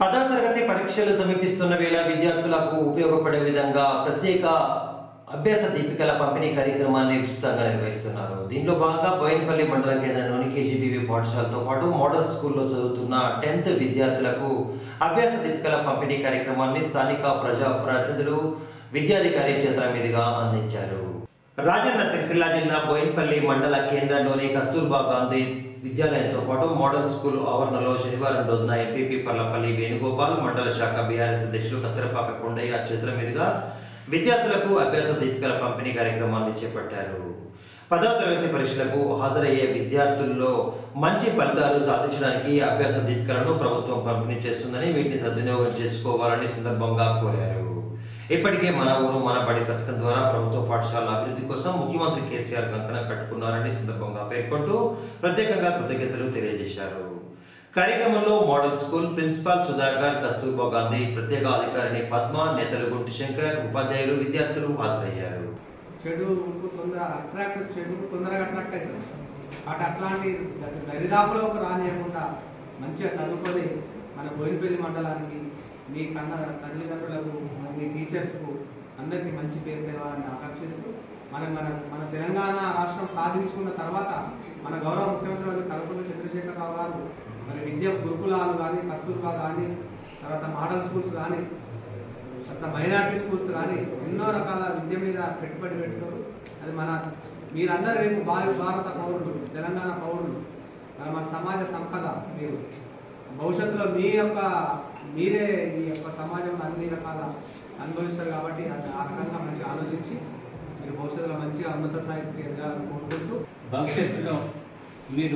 పదవ తరగతి పరీక్షలు సమీపిస్తున్న వేళ విద్యార్థులకు ఉపయోగపడే విధంగా ప్రత్యేక అభ్యాస దీపికల పంపిణీ కార్యక్రమాన్ని విస్తృతంగా నిర్వహిస్తున్నారు దీనిలో భాగంగా బోయినపల్లి మండల కేంద్రంలోని కేజీబీవీ పాఠశాలతో పాటు మోడల్ స్కూల్లో చదువుతున్న టెన్త్ విద్యార్థులకు అభ్యాస దీపికల పంపిణీ కార్యక్రమాన్ని స్థానిక ప్రజా ప్రతినిధులు విద్యాధికారి చేతుల మీదుగా అందించారు రాజన్న సిరిసిల్ల జిల్లా బోయిన్పల్లి మండల కేంద్రంలోని కస్తూర్బా గాంధీ విద్యాలయంతో పాటు మోడల్ స్కూల్ ఆవరణలో శనివారం రోజున ఎంపీపీ పర్లపల్లి వేణుగోపాల్ మండల శాఖ బీఆర్ఎస్ అధ్యక్షులు కత్తెరపాక కొండయ్య చేతుల మీదుగా విద్యార్థులకు అభ్యాస దీపికల పంపిణీ కార్యక్రమాన్ని చేపట్టారు పదవ తరగతి పరీక్షలకు హాజరయ్యే విద్యార్థుల్లో మంచి ఫలితాలు సాధించడానికి అభ్యాస దీపికలను ప్రభుత్వం పంపిణీ చేస్తుందని వీటిని సద్వినియోగం చేసుకోవాలని సందర్భంగా కోరారు ఇప్పటికే మన ఊరు మన బడి పథకం ద్వారా ప్రభుత్వ పాఠశాలల అభివృద్ధి కోసం ముఖ్యమంత్రి కేసీఆర్ కంకణం కట్టుకున్నారని సందర్భంగా పేర్కొంటూ ప్రత్యేకంగా కృతజ్ఞతలు తెలియజేశారు కార్యక్రమంలో model school principal Sudhakar Kasturba Gandhi ప్రత్యేక అధికారిని పద్మ నేతలు గుంటి శంకర్ ఉపాధ్యాయులు విద్యార్థులు హాజరయ్యారు చెడు తొందర అట్రాక్ట్ చెడు తొందరగా అట్రాక్ట్ అవుతారు అటు అట్లాంటి దరిదాపులోకి రానియకుండా మంచిగా చదువుకొని మన బోయినపల్లి మండలానికి మీ కన్న తల్లిదండ్రులకు మీ టీచర్స్కు అందరికీ మంచి పేరు తెలవాలని ఆకాంక్షిస్తూ మన మన మన తెలంగాణ రాష్ట్రం సాధించుకున్న తర్వాత మన గౌరవ ముఖ్యమంత్రి వారు కల్పన చంద్రశేఖరరావు గారు మరి విద్య గురుకులాలు కానీ కస్తూర్బా కానీ తర్వాత మోడల్ స్కూల్స్ కానీ తర్వాత మైనార్టీ స్కూల్స్ కానీ ఎన్నో రకాల విద్య మీద పెట్టుబడి పెడుతారు అది మన మీరందరూ రేపు భావి భారత పౌరులు తెలంగాణ పౌరులు మన మన సమాజ సంపద మీరు భవిష్యత్తులో మీ యొక్క మీరే ఈ యొక్క సమాజంలో అన్ని రకాల అనుభవిస్తారు కాబట్టి అది ఆ రకంగా మంచిగా ఆలోచించి మీరు భవిష్యత్తులో మంచిగా ఉన్నత స్థాయికి ఎదగాలని కోరుకుంటూ భవిష్యత్తులో మీరు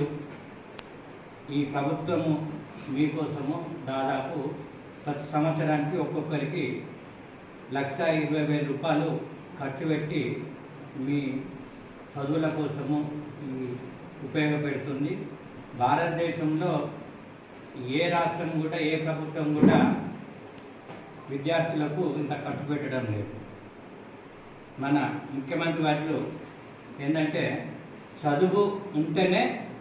ఈ ప్రభుత్వము మీకోసము దాదాపు ప్రతి సంవత్సరానికి ఒక్కొక్కరికి లక్ష ఇరవై వేల రూపాయలు ఖర్చు పెట్టి మీ చదువుల కోసము ఈ ఉపయోగపెడుతుంది భారతదేశంలో ఏ రాష్ట్రం కూడా ఏ ప్రభుత్వం కూడా విద్యార్థులకు ఇంత ఖర్చు పెట్టడం లేదు మన ముఖ్యమంత్రి వారు ఏంటంటే చదువు ఉంటేనే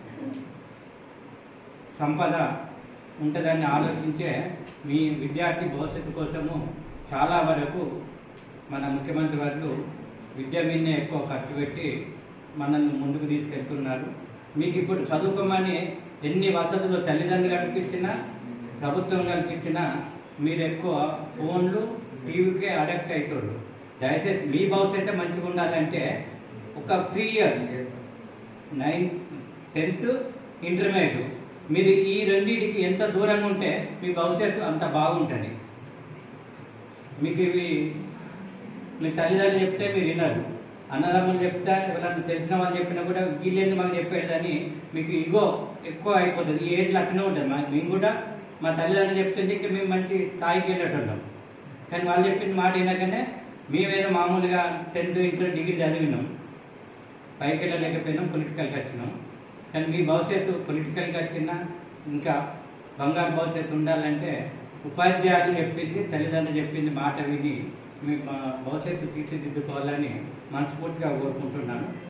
సంపద ఉంటుందని ఆలోచించే మీ విద్యార్థి భవిష్యత్తు కోసము చాలా వరకు మన ముఖ్యమంత్రి వారు విద్య మీదనే ఎక్కువ ఖర్చు పెట్టి మనల్ని ముందుకు తీసుకెళ్తున్నారు మీకు ఇప్పుడు చదువుకోమని ఎన్ని వసతులు తల్లిదండ్రులు కల్పించినా ప్రభుత్వం కల్పించినా మీరు ఎక్కువ ఫోన్లు టీవీకే అడక్ట్ అవుతారు దయచేసి మీ భవిష్యత్తు మంచిగా ఉండాలంటే ఒక three years nine tenth intermediate మీరు ఈ రెండింటికి ఎంత దూరంగా ఉంటే మీ భవిష్యత్తు అంత బాగుంటుంది మీకు ఇవి మీ తల్లిదండ్రులు చెప్తే మీరు వినరు అన్నదమ్ములు చెప్తే ఎవరైనా తెలిసిన వాళ్ళు చెప్పినా కూడా వీళ్ళేంది మాకు చెప్పేదని మీకు ఇగో ఎక్కువ అయిపోతుంది ఈ ఏజ్లో అట్లనే ఉంటుంది మా మేము కూడా మా తల్లిదండ్రులు చెప్తుంటే ఇంకా మేము మంచి స్థాయికి వెళ్ళేట్టున్నాం కానీ వాళ్ళు చెప్పిన మాట వినగానే మేమేదో మామూలుగా టెన్త్ ఇంటర్ డిగ్రీ చదివినాం పైకి వెళ్ళలేకపోయినాం పొలిటికల్కి వచ్చినాం కానీ మీ భవిష్యత్తు పొలిటికల్కి వచ్చినా ఇంకా బంగారు భవిష్యత్తు ఉండాలంటే ఉపాధ్యాయులు చెప్పింది తల్లిదండ్రులు చెప్పింది మాట విని మీ భవిష్యత్తు తీర్చిదిద్దుకోవాలని మనస్ఫూర్తిగా కోరుకుంటున్నాను